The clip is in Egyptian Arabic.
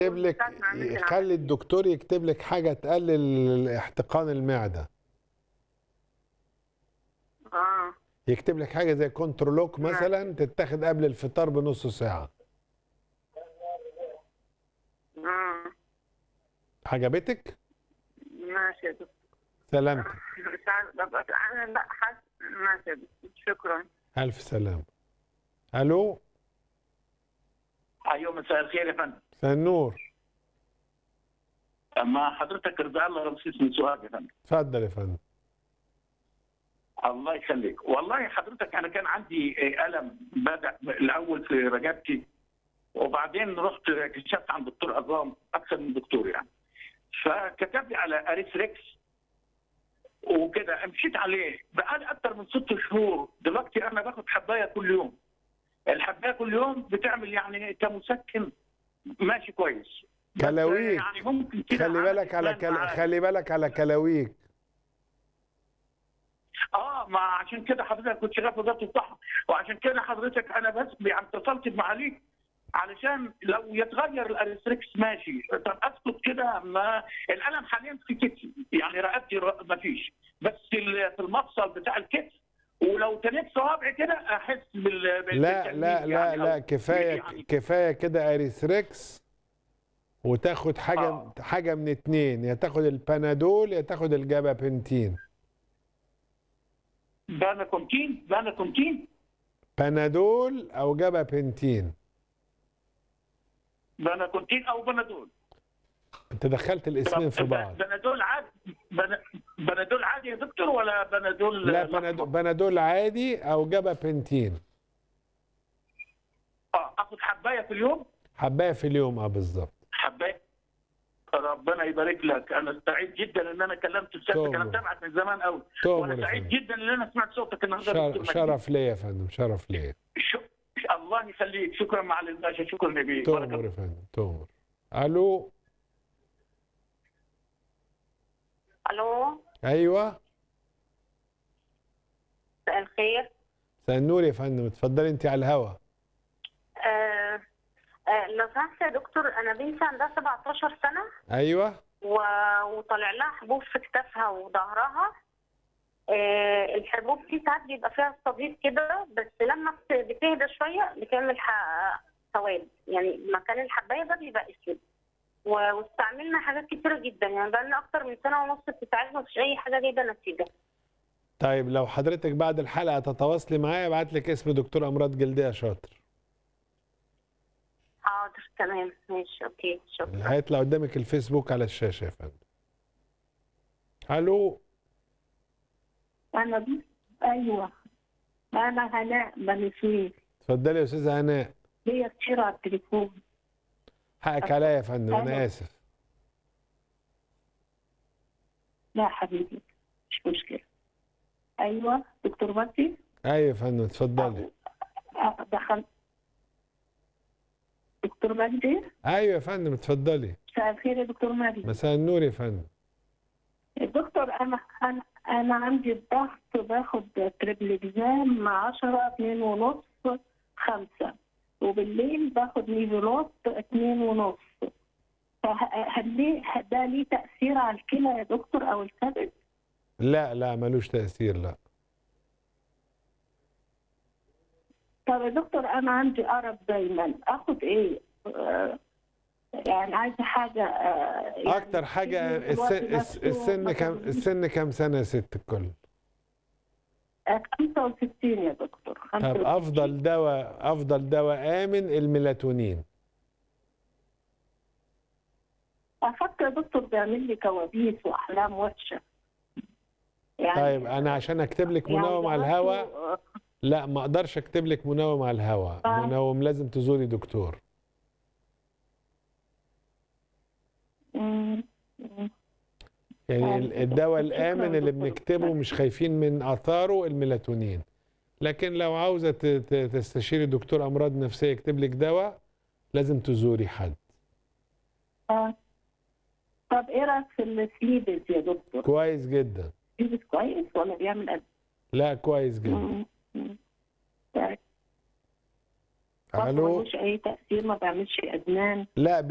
يكتب لك ساعة ما عملت العمل. خلي الدكتور يكتب لك حاجه تقلل احتقان المعده اه يكتب لك حاجه زي كنترولوك مثلا تتاخد قبل الفطار بنص ساعه اه عجبتك ماشي يا دكتور سلامتك مش عارف ببقى انا لا حاسه ماشي يا دكتور شكرا الف سلام الو ايوه مساء الخير يا فندم مساء النور مع حضرتك رضا الله رمسيس من سؤال يا فندم اتفضل يا فندم الله يخليك والله حضرتك انا كان عندي آه، الم بدا الاول في رقبتي وبعدين رحت كشفت عند دكتور عظام اكثر من دكتور يعني فكتب لي على اريثريكس وكده مشيت عليه بقالي اكثر من ست شهور دلوقتي انا باخد حبايه كل يوم الحبايه كل يوم بتعمل يعني كمسكن ماشي كويس بس كلاويك. يعني ممكن كده خلي عمل بالك على إدمان كل... معايا. خلي بالك على كلاويك اه ما عشان كده حضرتك كنت شغال في وزاره الصحه وعشان كده حضرتك انا بس يعني اتصلت بمعاليك علشان لو يتغير الاريستريكس ماشي طب اسكت كده ما الالم حاليا في كتفي يعني رقبتي ر- ما فيش بس ال- في المفصل بتاع الكتف ولو تنيت صوابعي كده احس بال بال- لا بالتنميل لا لا يعني لا أو- كفايه يعني كفايه كده اريثريكس وتاخد حاجه آه. حاجه من اتنين يا تاخد البنادول يا تاخد الجابابنتين باناكونتين باناكونتين بنادول او جابابنتين باناكونتين او بنادول انت دخلت الاسمين في طب بعض بنادول عادي بن- بنادول عادي يا دكتور ولا بنادول لا الأحمر؟ بنادول, بنادول عادي او جابابنتين اه اخد حبايه في اليوم حبايه في اليوم اه بالظبط حبايه ربنا يبارك لك انا سعيد جدا ان انا كلمت الست تؤمر. انا متابعك من زمان قوي تؤمر وانا يا سعيد فندم. جدا ان انا سمعت صوتك النهارده شر- دكتور مجدي. شرف ليا يا فندم شرف ليا شو... الله يخليك شكرا معالي الباشا شكرا نبي بارك تؤمر الله. يا فندم تؤمر الو الو ايوه مساء الخير مساء النور يا فندم اتفضلي انت على الهوا آه آه لو سمحت يا دكتور انا بنتي عندها 17 سنه ايوه و... وطالع لها حبوب في كتافها وظهرها آه الحبوب دي ساعات بيبقى فيها صديد كده بس لما بت- بتهدى شويه بتعمل ح- سواد يعني مكان الحبايه ده بيبقى اسود و- واستعملنا حاجات كتيره جدا يعني بقالنا اكتر من سنه ونص بتتعالج مفيش اي حاجه جايبه نتيجه طيب لو حضرتك بعد الحلقه تتواصلي معايا ابعت لك اسم دكتور امراض جلديه شاطر حاضر تمام ماشي اوكي شكرا هيطلع قدامك الفيسبوك على الشاشه يا فندم الو أنا بس أيوة أنا هناء بني سويف اتفضلي يا استاذه هناء ليا كتير على التليفون حقك عليا يا فندم انا أيوة. اسف لا حبيبي مش مشكلة أيوة دكتور مجدي ايوه يا فندم اتفضلي أه، دخل دكتور مجدي ايوه يا فندم اتفضلي مساء الخير يا دكتور مجدي مساء النور يا فندم دكتور أنا أنا أنا عندي الضغط باخد تريبليكزام مع 10 2 ونص 5 وبالليل باخد نيفولوت 2 ونص فهل ليه ده ليه تأثير على الكلى يا دكتور أو الكبد؟ لا لا ملوش تاثير لا طب يا دكتور انا عندي ارق دايما اخد ايه آه، يعني عايزه حاجه آه، يعني اكتر حاجه في الوقت السن, الس- نفسه السن كم مثلاً السن كم سنه يا ست الكل آه، 65 يا دكتور طب 65. افضل دواء افضل دواء امن الميلاتونين افكر يا دكتور بيعمل لي كوابيس واحلام وحشه يعني طيب انا عشان اكتب لك يعني منوم على جربته، الهواء آه، لا ما اقدرش اكتب لك منوم على الهواء آه. منوم لازم تزوري دكتور مم، مم. يعني آه. ال- الدواء شكراً الامن اللي دكتور. بنكتبه مش خايفين من اثاره الميلاتونين لكن لو عاوزه ت- ت- تستشيري دكتور امراض نفسيه يكتب لك دواء لازم تزوري حد آه. طب ايه رايك في السليبس يا دكتور؟ كويس جدا سليبس كويس ولا بيعمل قد؟ لا كويس جدا مم، مم. طيب، برضه الو ملوش اي تاثير ما بيعملش ادمان لا